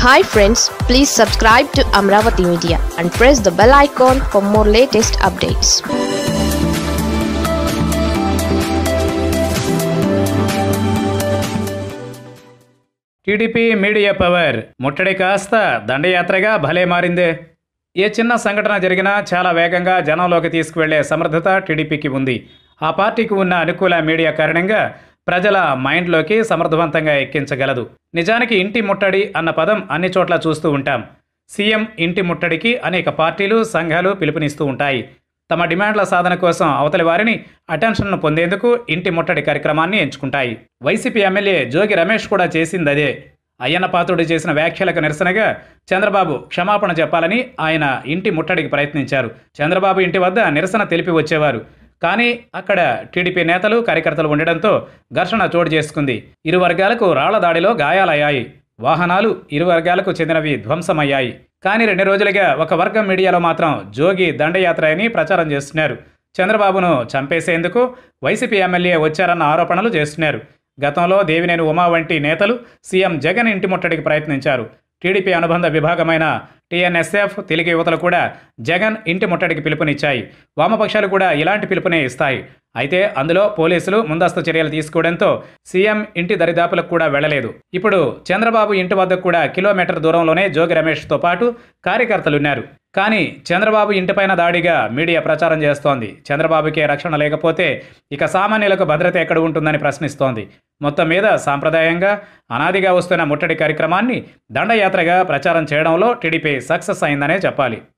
hi friends please subscribe to Amaravati media and press the bell icon for more latest updates TDP media power ముట్టడి కాస్త దండయాత్రగా భలే మారిందే ఏ చిన్న సంఘటన జరిగినా చాలా వేగంగా జనంలోకి తీసుకువెళ్లే సమర్థత టీడీపీకి ఉంది ఆ పార్టీకి ఉన్న అనుకూల మీడియా కారణంగా ప్రజల మైండ్లోకి సమర్థవంతంగా ఎక్కించగలదు నిజానికి ఇంటి ముట్టడి అన్న పదం అన్ని చోట్ల చూస్తూ ఉంటాం సీఎం ఇంటి ముట్టడికి అనేక పార్టీలు సంఘాలు పిలుపునిస్తూ ఉంటాయి తమ డిమాండ్ల సాధన కోసం అవతలి వారిని అటెన్షన్ను పొందేందుకు ఇంటి ముట్టడి కార్యక్రమాన్ని ఎంచుకుంటాయి వైసీపీ ఎమ్మెల్యే జోగి రమేష్ కూడా చేసింది అదే అయ్యన్న పాత్రుడు చేసిన వ్యాఖ్యలకు నిరసనగా చంద్రబాబు క్షమాపణ చెప్పాలని ఆయన ఇంటి ముట్టడికి ప్రయత్నించారు చంద్రబాబు ఇంటి వద్ద నిరసన తెలిపి వచ్చేవారు కానీ అక్కడ టీడీపీ నేతలు కార్యకర్తలు ఉండడంతో ఘర్షణ చోటు చేసుకుంది ఇరు వర్గాలకు రాళ్ల దాడిలో గాయాలయ్యాయి వాహనాలు ఇరు వర్గాలకు చెందినవి ధ్వంసమయ్యాయి కానీ రెండు రోజులుగా ఒక వర్గం మీడియాలో మాత్రం జోగి దండయాత్ర అని ప్రచారం చేస్తున్నారు చంద్రబాబును చంపేసేందుకు వైసీపీ ఎమ్మెల్యే వచ్చారన్న ఆరోపణలు చేస్తున్నారు గతంలో దేవినేని ఉమా వంటి నేతలు సీఎం జగన్ ఇంటి ముట్టడికి ప్రయత్నించారు టీడీపీ అనుబంధ విభాగమైన టీఎన్ఎస్ఎఫ్ తెలుగు యువతలు కూడా జగన్ ఇంటి ముట్టడికి పిలుపునిచ్చాయి వామపక్షాలు కూడా ఇలాంటి పిలుపునే ఇస్తాయి అయితే అందులో పోలీసులు ముందస్తు చర్యలు తీసుకోవడంతో సీఎం ఇంటి దరిదాపులకు కూడా వెళ్లలేదు ఇప్పుడు చంద్రబాబు ఇంటి వద్దకు కూడా కిలోమీటర్ దూరంలోనే జోగి రమేష్తో పాటు కార్యకర్తలున్నారు కానీ చంద్రబాబు ఇంటిపైన దాడిగా మీడియా ప్రచారం చేస్తోంది చంద్రబాబుకే రక్షణ లేకపోతే ఇక సామాన్యులకు భద్రత ఎక్కడ ఉంటుందని ప్రశ్నిస్తోంది మొత్తం మీద సాంప్రదాయంగా అనాదిగా వస్తున్న ముట్టడి కార్యక్రమాన్ని దండయాత్రగా ప్రచారం చేయడంలో టీడీపీ సక్సెస్ అయిందనే చెప్పాలి